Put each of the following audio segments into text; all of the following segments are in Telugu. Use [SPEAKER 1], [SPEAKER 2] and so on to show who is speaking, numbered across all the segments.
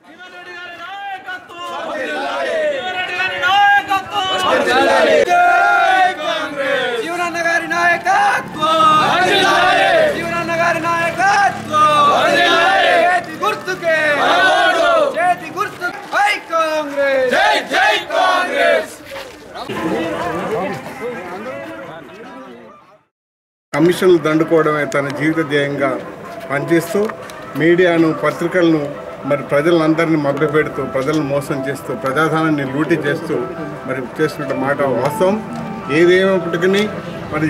[SPEAKER 1] జీవనన్న గారి నాయకత్వం జీవనన్న గారి నాయకత్వం చేతి గుర్తుకే చేతి గుర్తు హై కాంగ్రెస్ జై జై కాంగ్రెస్
[SPEAKER 2] కమిషన్లు దండుకోవడమే తన జీవిత ధ్యేయంగా పనిచేస్తూ మీడియాను పత్రికలను మరి ప్రజలందరినీ మభ్యపెడుతూ ప్రజలను మోసం చేస్తూ ప్రజాధనాన్ని లూటీ చేస్తూ మరి చేస్తున్న మాట వాస్తవం ఏదేమైనప్పటికీ మరి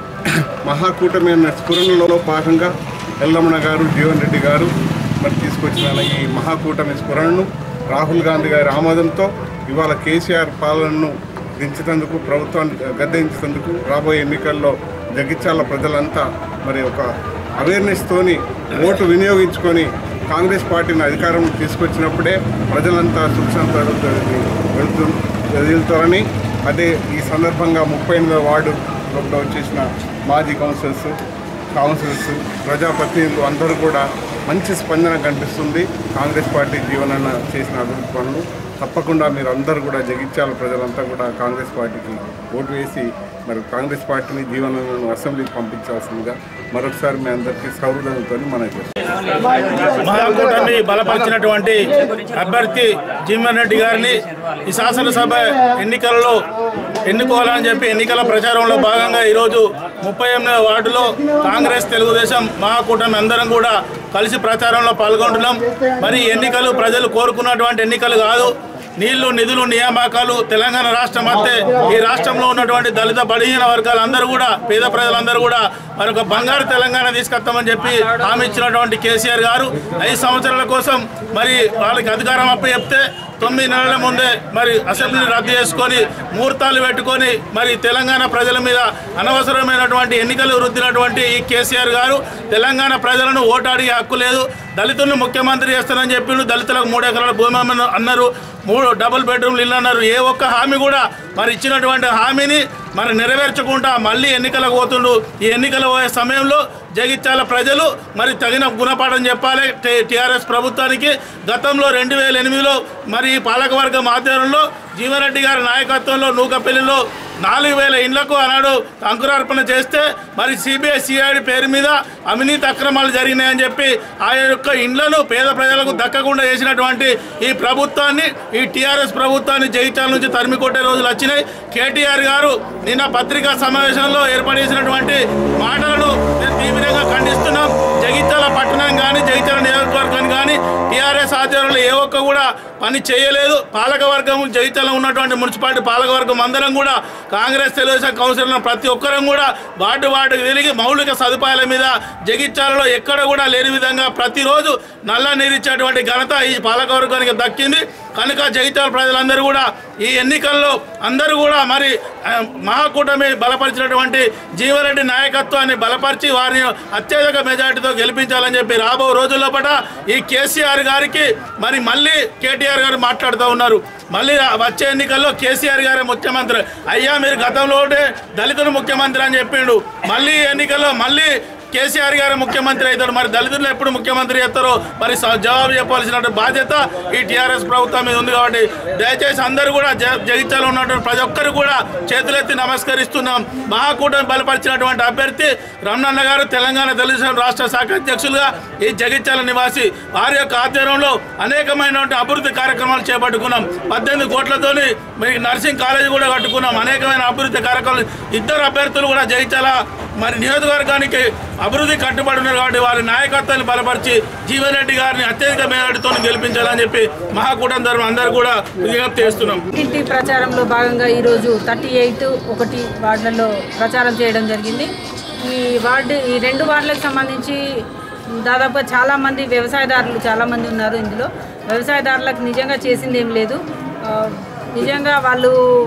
[SPEAKER 2] మహాకూటమి అన్న స్ఫురణలో భాగంగా ఎల్లమ్మన గారు జీవన్ రెడ్డి గారు మరి తీసుకొచ్చిన ఈ మహాకూటమి స్ఫురణను రాహుల్ గాంధీ గారి ఆమోదంతో ఇవాళ కేసీఆర్ పాలనను దించేందుకు ప్రభుత్వాన్ని గద్దెంచేందుకు రాబోయే ఎన్నికల్లో జగిత్యాల ప్రజలంతా మరి ఒక అవేర్నెస్ తోని ఓటు వినియోగించుకొని కాంగ్రెస్ పార్టీని అధికారం తీసుకొచ్చినప్పుడే ప్రజలంతా సుఖశాంతాలు వెళ్తూ వెళ్తారని అదే ఈ సందర్భంగా ముప్పై ఎనిమిదో వార్డులో వచ్చేసిన మాజీ కౌన్సిలర్స్ కౌన్సిలర్స్ ప్రజాప్రతినిధులు అందరూ కూడా మంచి స్పందన కనిపిస్తుంది కాంగ్రెస్ పార్టీ జీవనాన్న చేసిన అభివృద్ధి పనులు తప్పకుండా మీరు అందరూ కూడా జగిత్యాల ప్రజలంతా కూడా కాంగ్రెస్ పార్టీకి ఓటు వేసి మరి కాంగ్రెస్ పార్టీని జీవనాలను అసెంబ్లీకి పంపించాల్సిందిగా మరొకసారి మీ అందరికీ సౌహృదయంతో మనం చేస్తాం
[SPEAKER 3] మహాకూటమి బలపరిచినటువంటి అభ్యర్థి జీవన్ రెడ్డి గారిని ఈ శాసనసభ ఎన్నికలలో ఎన్నుకోవాలని చెప్పి ఎన్నికల ప్రచారంలో భాగంగా ఈరోజు ముప్పై ఎనిమిదవ వార్డులో కాంగ్రెస్ తెలుగుదేశం మహాకూటమి అందరం కూడా కలిసి ప్రచారంలో పాల్గొంటున్నాం మరి ఈ ఎన్నికలు ప్రజలు కోరుకున్నటువంటి ఎన్నికలు కాదు నీళ్లు నిధులు నియామకాలు తెలంగాణ రాష్ట్రం అయితే ఈ రాష్ట్రంలో ఉన్నటువంటి దళిత బలహీన వర్గాలందరూ కూడా పేద ప్రజలందరూ కూడా మరొక బంగారు తెలంగాణ తీసుకొస్తామని చెప్పి హామీ ఇచ్చినటువంటి కేసీఆర్ గారు ఐదు సంవత్సరాల కోసం మరి వాళ్ళకి అధికారం అప్పు చెప్తే తొమ్మిది నెలల ముందే మరి అసెంబ్లీని రద్దు చేసుకొని ముహూర్తాలు పెట్టుకొని మరి తెలంగాణ ప్రజల మీద అనవసరమైనటువంటి ఎన్నికలు రుద్దినటువంటి ఈ కేసీఆర్ గారు తెలంగాణ ప్రజలను ఓటాడి హక్కు లేదు దళితులను ముఖ్యమంత్రి చేస్తానని చెప్పిండు దళితులకు మూడు ఎకరాల భూమి అమ్మను అన్నారు మూడు డబుల్ బెడ్రూమ్లు ఇల్లు అన్నారు ఏ ఒక్క హామీ కూడా మరి ఇచ్చినటువంటి హామీని మరి నెరవేర్చకుండా మళ్ళీ ఎన్నికలకు పోతుండు ఈ ఎన్నికలు పోయే సమయంలో జగిత్యాల ప్రజలు మరి తగిన గుణపాఠం చెప్పాలి టీఆర్ఎస్ ప్రభుత్వానికి గతంలో రెండు వేల ఎనిమిదిలో మరి ఈ పాలకవర్గం ఆధ్వర్యంలో జీవరెడ్డి గారి నాయకత్వంలో నూకపల్లిలో నాలుగు వేల ఇండ్లకు ఆనాడు అంకురార్పణ చేస్తే మరి సిబిఐ సిఐడి పేరు మీద అవినీతి అక్రమాలు జరిగినాయని చెప్పి ఆ యొక్క ఇండ్లను పేద ప్రజలకు దక్కకుండా చేసినటువంటి ఈ ప్రభుత్వాన్ని ఈ టీఆర్ఎస్ ప్రభుత్వాన్ని జగిత్యాల నుంచి తరిమి కొట్టే రోజులు వచ్చినాయి కేటీఆర్ గారు నిన్న పత్రికా సమావేశంలో ఏర్పాటు చేసినటువంటి మాటలను మేము తీవ్రంగా ఖండిస్తున్నాం జగిత్యాల పట్టణం కానీ జగిత్యాల నియోజకవర్గం కానీ టీఆర్ఎస్ ఆధ్వర్యంలో ఏ ఒక్క కూడా పని చేయలేదు పాలకవర్గం జగిత్యాల ఉన్నటువంటి మున్సిపాలిటీ పాలకవర్గం అందరం కూడా కాంగ్రెస్ తెలుగుదేశం కౌన్సిలర్ ప్రతి ఒక్కరం కూడా వార్డు వార్డుకు తిరిగి మౌలిక సదుపాయాల మీద జగిత్యాలలో ఎక్కడ కూడా లేని విధంగా ప్రతిరోజు నల్ల నీరిచ్చేటువంటి ఘనత ఈ పాలకవర్గానికి దక్కింది కనుక జగిత్యాల ప్రజలందరూ కూడా ఈ ఎన్నికల్లో అందరూ కూడా మరి ఆ, మహాకూటమి బలపరిచినటువంటి జీవరెడ్డి నాయకత్వాన్ని బలపరిచి వారిని అత్యధిక మెజార్టీతో గెలిపించాలని చెప్పి రాబో రోజుల్లో పట ఈ కేసీఆర్ గారికి మరి మళ్ళీ కేటీఆర్ గారు మాట్లాడుతూ ఉన్నారు మళ్ళీ రా- వచ్చే ఎన్నికల్లో కేసీఆర్ గారే ముఖ్యమంత్రి అయ్యా మీరు గతంలోనే దళితులు ముఖ్యమంత్రి అని చెప్పిండు మళ్ళీ ఎన్నికల్లో మళ్ళీ కేసీఆర్ గారు ముఖ్యమంత్రి అవుతాడు మరి దళితులు ఎప్పుడు ముఖ్యమంత్రి చేస్తారో మరి స- జవాబు చెప్పాల్సిన బాధ్యత ఈ టీఆర్ఎస్ ప్రభుత్వం మీద ఉంది కాబట్టి దయచేసి అందరూ కూడా జ- జగిత్యాలలో ఉన్నటువంటి ప్రతి ఒక్కరు కూడా చేతులెత్తి నమస్కరిస్తున్నాం మహాకూటమి బలపరిచినటువంటి అభ్యర్థి రమణన్న గారు తెలంగాణ తెలుగుదేశం రాష్ట్ర శాఖ అధ్యక్షులుగా ఈ జగిత్యాల నివాసి వారి యొక్క ఆధ్వర్యంలో అనేకమైనటువంటి అభివృద్ధి కార్యక్రమాలు చేపట్టుకున్నాం పద్దెనిమిది కోట్లతోని మరి నర్సింగ్ కాలేజీ కూడా కట్టుకున్నాం అనేకమైన అభివృద్ధి కార్యక్రమాలు ఇద్దరు అభ్యర్థులు కూడా జగిత్యాల మరి నియోజకవర్గానికి అభివృద్ధి కట్టుబడి ఉన్నారు కాబట్టి వారి నాయకత్వాన్ని బలపరిచి జీవన్ రెడ్డి గారిని అత్యధిక మేరటితో గెలిపించాలని చెప్పి మహాకూటమి తరఫున అందరూ కూడా విజ్ఞప్తి చేస్తున్నాం
[SPEAKER 4] ఇంటి ప్రచారంలో భాగంగా ఈరోజు థర్టీ ఎయిట్ ఒకటి వార్డులలో ప్రచారం చేయడం జరిగింది ఈ వార్డు ఈ రెండు వార్డులకు సంబంధించి దాదాపుగా చాలామంది వ్యవసాయదారులు చాలామంది ఉన్నారు ఇందులో వ్యవసాయదారులకు నిజంగా చేసింది ఏం లేదు ఆ, నిజంగా వాళ్ళు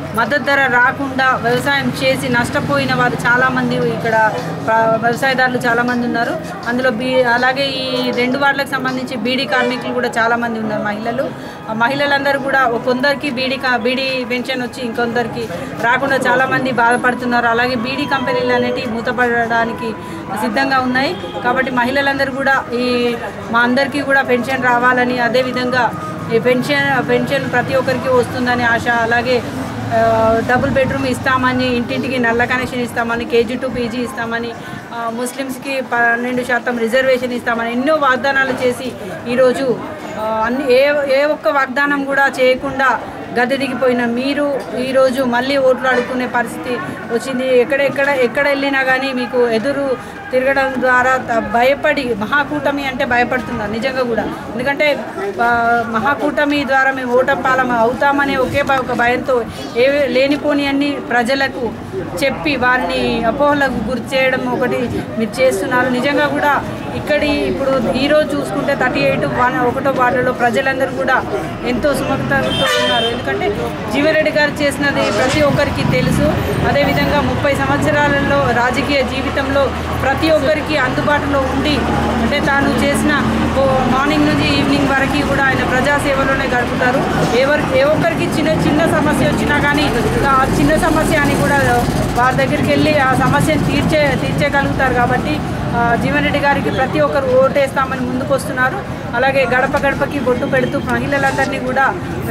[SPEAKER 4] మద్దతు ధర రాకుండా వ్యవసాయం చేసి నష్టపోయిన వారు చాలామంది ఇక్కడ ప్ర- వ్యవసాయదారులు చాలామంది ఉన్నారు అందులో బీ అలాగే ఈ రెండు వార్డులకు సంబంధించి బీడీ కార్మికులు కూడా చాలామంది ఉన్నారు మహిళలు ఆ మహిళలందరూ కూడా కొందరికి బీడీ కా బీడీ పెన్షన్ వచ్చి ఇంకొందరికి రాకుండా చాలామంది బాధపడుతున్నారు అలాగే బీడీ కంపెనీలు అనేటివి మూతపడడానికి సిద్ధంగా ఉన్నాయి కాబట్టి మహిళలందరూ కూడా ఈ మా అందరికీ కూడా పెన్షన్ రావాలని అదేవిధంగా ఈ పెన్షన్ పెన్షన్ ప్రతి ఒక్కరికి వస్తుందని ఆశ అలాగే ఆ, డబుల్ బెడ్రూమ్ ఇస్తామని ఇంటింటికి నల్ల కనెక్షన్ ఇస్తామని కేజీ టు పీజీ ఇస్తామని ఆ, ముస్లిమ్స్కి పన్నెండు శాతం రిజర్వేషన్ ఇస్తామని ఎన్నో వాగ్దానాలు చేసి ఈరోజు ఆ, అన్ని ఏ ఏ ఒక్క వాగ్దానం కూడా చేయకుండా గద్దె దిగిపోయిన మీరు ఈరోజు మళ్ళీ ఓట్లు అడుక్కునే పరిస్థితి వచ్చింది ఎక్కడెక్కడ ఎక్కడ వెళ్ళినా కానీ మీకు ఎదురు తిరగడం ద్వారా త- భయపడి మహాకూటమి అంటే భయపడుతున్నారు నిజంగా కూడా ఎందుకంటే ఆ, మహాకూటమి ద్వారా మేము ఓటం పాలం అవుతామనే ఒకే భ- ఒక భయంతో ఏ లేనిపోని అన్ని ప్రజలకు చెప్పి వారిని అపోహలకు గురి చేయడం ఒకటి మీరు చేస్తున్నారు నిజంగా కూడా ఇక్కడి ఇప్పుడు ఈరోజు చూసుకుంటే థర్టీ ఎయిట్ వన్ ఒకటో వార్డులో ప్రజలందరూ కూడా ఎంతో సుమతతో ఉన్నారు ఎందుకంటే జీవరెడ్డి గారు చేసినది ప్రతి ఒక్కరికి తెలుసు అదేవిధంగా ముప్పై సంవత్సరాలలో రాజకీయ జీవితంలో ప్రతి ఒక్కరికి అందుబాటులో ఉండి అంటే తాను చేసిన ఓ మార్నింగ్ నుంచి ఈవినింగ్ వరకు కూడా ఆయన ప్రజాసేవలోనే గడుపుతారు ఎవరు ఏ ఒక్కరికి చిన్న చిన్న సమస్య వచ్చినా కానీ ఆ చిన్న సమస్య అని కూడా వారి దగ్గరికి వెళ్ళి ఆ సమస్యను తీర్చే తీర్చగలుగుతారు కాబట్టి ఆ, జీవన్ రెడ్డి గారికి ప్రతి ఒక్కరు ఓటేస్తామని ముందుకు వస్తున్నారు అలాగే గడప గడపకి బొట్టు పెడుతూ మహిళలందరినీ కూడా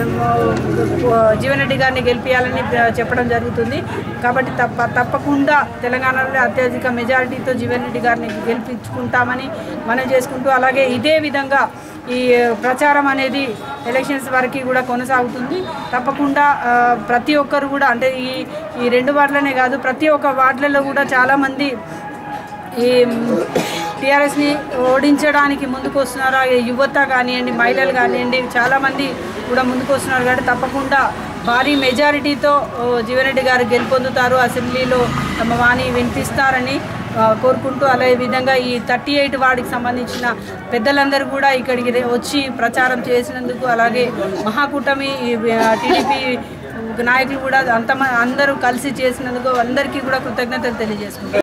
[SPEAKER 4] ఆ, జీవన్ రెడ్డి గారిని గెలిపించాలని ఆ, చెప్పడం జరుగుతుంది కాబట్టి తప్ప తప్పకుండా తెలంగాణలో అత్యధిక మెజారిటీతో జీవన్ రెడ్డి గారిని గెలిపించుకుంటామని మనం చేసుకుంటూ అలాగే ఇదే విధంగా ఈ ప్రచారం అనేది ఎలక్షన్స్ వరకు కూడా కొనసాగుతుంది తప్పకుండా ఆ, ప్రతి ఒక్కరు కూడా అంటే ఈ ఈ రెండు వార్డులనే కాదు ప్రతి ఒక్క వార్డులలో కూడా చాలామంది ఈ టీఆర్ఎస్ని ఓడించడానికి ముందుకు వస్తున్నారు ఆ యువత కానివ్వండి మహిళలు కానివ్వండి చాలామంది కూడా ముందుకు వస్తున్నారు కాబట్టి తప్పకుండా భారీ మెజారిటీతో ఓ, జీవన్రెడ్డి గారు గెలుపొందుతారు అసెంబ్లీలో తమ వాణి వినిపిస్తారని ఆ, కోరుకుంటూ అదే విధంగా ఈ థర్టీ ఎయిట్ వార్డుకి సంబంధించిన పెద్దలందరూ కూడా ఇక్కడికి రే- వచ్చి ప్రచారం చేసినందుకు అలాగే మహాకూటమి టీడీపీ నాయకులు కూడా అంత అందరూ కలిసి చేసినందుకు అందరికీ కూడా కృతజ్ఞతలు తెలియజేసుకుంటారు